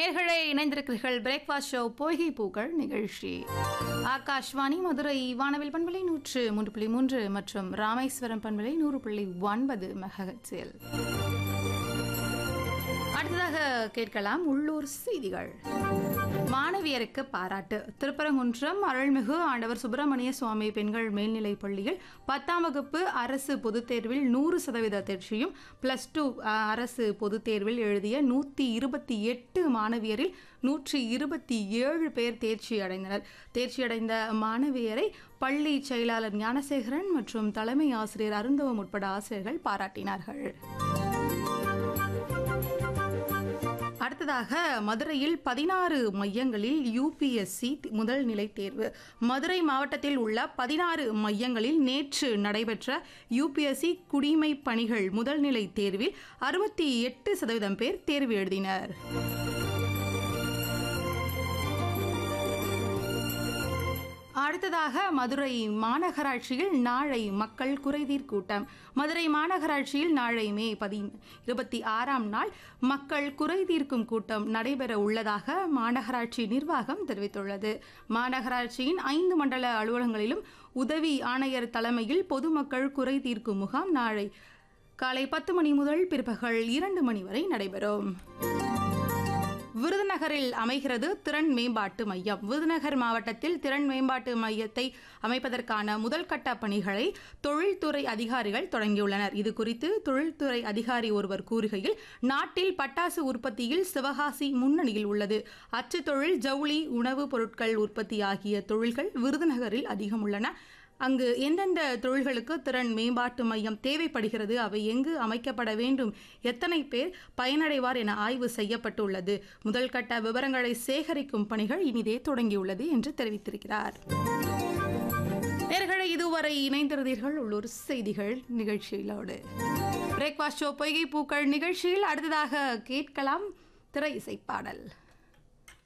நேர்களே இணைந்திருக்கிறீர்கள் breakfast show பொய்கை பூக்கள் நிகழ்ச்சி ஆகாஷ்வாணி மதுரை வானவில் பண்பலை நூற்று மூன்று புள்ளி மூன்று மற்றும் ராமேஸ்வரம் பண்பலை நூறு புள்ளி ஒன்பது மெகஹெட்ஸில் அடுத்ததாக கேட்கலாம் உள்ளூர் செய்திகள் மாணவியருக்கு பாராட்டு திருப்பரங்குன்றம் அருள்மிகு ஆண்டவர் சுப்பிரமணிய சுவாமி பெண்கள் மேல்நிலைப் பள்ளியில் பத்தாம் வகுப்பு அரசு பொதுத் தேர்வில் நூறு சதவீத தேர்ச்சியும் பிளஸ் டூ அரசு பொதுத் தேர்வில் எழுதிய நூற்றி இருபத்தி எட்டு மாணவியரில் நூற்றி இருபத்தி ஏழு பேர் தேர்ச்சி அடைந்தனர் தேர்ச்சியடைந்த மாணவியரை பள்ளி செயலாளர் ஞானசேகரன் மற்றும் தலைமை ஆசிரியர் அருந்தவம் உட்பட ஆசிரியர்கள் பாராட்டினார்கள் அடுத்ததாக மதுரையில் பதினாறு மையங்களில் யூபிஎஸ்சி முதல் நிலை தேர்வு மதுரை மாவட்டத்தில் உள்ள பதினாறு மையங்களில் நேற்று நடைபெற்ற யூபிஎஸ்சி குடிமை பணிகள் முதல் நிலை தேர்வில் அறுபத்தி எட்டு சதவீதம் பேர் தேர்வு எழுதினர் அடுத்ததாக மதுரை மாநகராட்சியில் நாளை மக்கள் குறைதீர் கூட்டம் மதுரை மாநகராட்சியில் நாளை மே பதி இருபத்தி ஆறாம் நாள் மக்கள் குறைதீர்க்கும் கூட்டம் நடைபெற உள்ளதாக மாநகராட்சி நிர்வாகம் தெரிவித்துள்ளது மாநகராட்சியின் ஐந்து மண்டல அலுவலகங்களிலும் உதவி ஆணையர் தலைமையில் பொதுமக்கள் குறை தீர்க்கும் முகாம் நாளை காலை பத்து மணி முதல் பிற்பகல் இரண்டு மணி வரை நடைபெறும் விருதுநகரில் அமைகிறது திறன் மேம்பாட்டு மையம் விருதுநகர் மாவட்டத்தில் திறன் மேம்பாட்டு மையத்தை அமைப்பதற்கான முதல் கட்ட பணிகளை தொழில்துறை அதிகாரிகள் தொடங்கியுள்ளனர் இது குறித்து தொழில்துறை அதிகாரி ஒருவர் கூறுகையில் நாட்டில் பட்டாசு உற்பத்தியில் சிவகாசி முன்னணியில் உள்ளது அச்சு தொழில் ஜவுளி உணவுப் பொருட்கள் உற்பத்தி ஆகிய தொழில்கள் விருதுநகரில் அதிகம் உள்ளன அங்கு எந்தெந்த தொழில்களுக்கு திறன் மேம்பாட்டு மையம் தேவைப்படுகிறது அவை எங்கு அமைக்கப்பட வேண்டும் எத்தனை பேர் பயனடைவார் என ஆய்வு செய்யப்பட்டுள்ளது முதல் கட்ட விவரங்களை சேகரிக்கும் பணிகள் இனிதே தொடங்கியுள்ளது என்று தெரிவித்திருக்கிறார் நேர்களை இதுவரை இணைந்திருந்தீர்கள் உள்ளூர் செய்திகள் நிகழ்ச்சியிலோடு பிரேக்ஃபாஸ்ட் ஷோ பொய்கை பூக்கள் நிகழ்ச்சியில் அடுத்ததாக கேட்கலாம் திரை இசை பாடல்